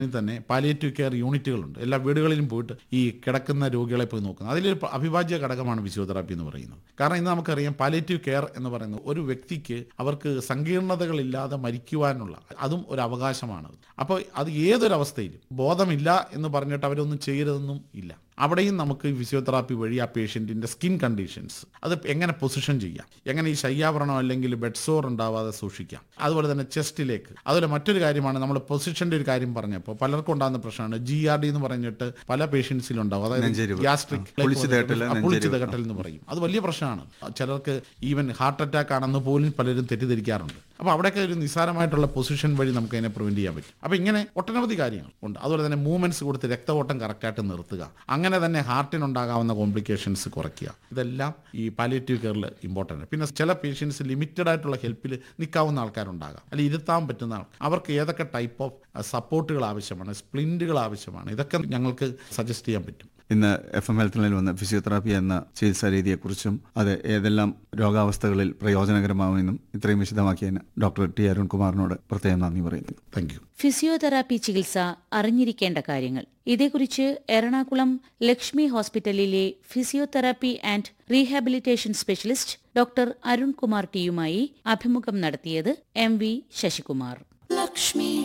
തന്നെ palliative care യൂണിറ്റുകളുണ്ട് എല്ലാ വീടുകളിലും പോയിട്ട് ഈ കിടക്കുന്ന രോഗികളെ പോയി നോക്കുന്നത് അതിലൊരു പ- അവിഭാജ്യ ഘടകമാണ് ഫിസിയോതെറാപ്പി എന്ന് പറയുന്നത് കാരണം ഇന്ന് നമുക്കറിയാം പാലിയേറ്റീവ് കെയർ എന്ന് പറയുന്നത് ഒരു വ്യക്തിക്ക് അവർക്ക് സങ്കീർണതകളില്ലാതെ മരിക്കുവാനുള്ള അതും ഒരു അവകാശമാണ് അപ്പോൾ അത് ഏതൊരവസ്ഥയിലും ബോധമില്ല എന്ന് പറഞ്ഞിട്ട് അവരൊന്നും ചെയ്യരുതെന്നും ഇല്ല അവിടെയും നമുക്ക് ഈ ഫിസിയോതെറാപ്പി വഴി ആ പേഷ്യൻറ്റിൻ്റെ സ്കിൻ കണ്ടീഷൻസ് അത് എങ്ങനെ പൊസിഷൻ ചെയ്യാം എങ്ങനെ ഈ ശയ്യാവരണം അല്ലെങ്കിൽ ബെഡ് സോർ ഉണ്ടാവാതെ സൂക്ഷിക്കാം അതുപോലെ തന്നെ ചെസ്റ്റിലേക്ക് അതുപോലെ മറ്റൊരു കാര്യമാണ് നമ്മൾ പൊസിഷൻ്റെ ഒരു കാര്യം പറഞ്ഞപ്പോൾ പലർക്കും ഉണ്ടാകുന്ന പ്രശ്നമാണ് ജി ആർ ഡി എന്ന് പറഞ്ഞിട്ട് പല പേഷ്യൻസിലും ഉണ്ടാവും അതായത് നെഞ്ചെരിവ്. ഗ്യാസ്ട്രിക് ആ, പൊളിച്ചു തേട്ടല്, പൊളിച്ചു നെഞ്ചെരിവ്. തകട്ടൽ എന്ന് പറയും അത് വലിയ പ്രശ്നമാണ് ചിലർക്ക് ഈവൻ ഹാർട്ട് അറ്റാക്ക് ആണെന്ന് പോലും പലരും തെറ്റിദ്ധരിക്കാറുണ്ട് അപ്പോൾ അവിടെയൊക്കെ ഒരു നിസ്സാരമായിട്ടുള്ള പൊസിഷൻ വഴി നമുക്ക് അതിനെ പ്രിവെന്റ് ചെയ്യാൻ പറ്റും അപ്പോൾ ഇങ്ങനെ ഒട്ടനവധി കാര്യങ്ങൾ ഉണ്ട് അതുപോലെ തന്നെ മൂവ്മെന്റ്സ് കൊടുത്ത് രക്തഓട്ടം കറക്റ്റായിട്ട് നിർത്തുക അങ്ങനെ തന്നെ ഹാർട്ടിനുണ്ടാകാവുന്ന കോംപ്ലിക്കേഷൻസ് കുറയ്ക്കുക ഇതെല്ലാം ഈ പാലിയേറ്റീവ് കെയറിൽ ഇമ്പോർട്ടൻ്റ് പിന്നെ ചില പേഷ്യൻസ് ലിമിറ്റഡ് ആയിട്ടുള്ള ഹെൽപ്പിൽ നിൽക്കാവുന്ന ആൾക്കാരുണ്ടാകാം അല്ലെങ്കിൽ ഇരുത്താൻ പറ്റുന്ന ആൾ അവർക്ക് ഏതൊക്കെ ടൈപ്പ് ഓഫ് സപ്പോർട്ടുകൾ ആവശ്യമാണ് സ്പ്ലിൻറ്റുകൾ ആവശ്യമാണ് ഇതൊക്കെ ഞങ്ങൾക്ക് സജസ്റ്റ് ചെയ്യാൻ പറ്റും ഇന്ന് എഫ് എം ഹെൽത്ത് ലൈനിൽ വന്ന ഫിസിയോതെറാപ്പി എന്ന ചികിത്സാ രീതിയെക്കുറിച്ചും അത് ഏതെല്ലാം രോഗാവസ്ഥകളിൽ പ്രയോജനകരമാവുമെന്നും ഇത്രയും വിശദമാക്കിയതിന് ഡോക്ടർ ടി അരുൺകുമാറിനോട് പ്രത്യേകം നന്ദി പറയുന്നു താങ്ക് യു ഫിസിയോതെറാപ്പി ചികിത്സ അറിഞ്ഞിരിക്കേണ്ട കാര്യങ്ങൾ ഇതേക്കുറിച്ച് എറണാകുളം ലക്ഷ്മി ഹോസ്പിറ്റലിലെ physiotherapy and rehabilitation specialist doctor Arunkumar ടിയുമായി അഭിമുഖം നടത്തിയത് എം വി ശശികുമാർ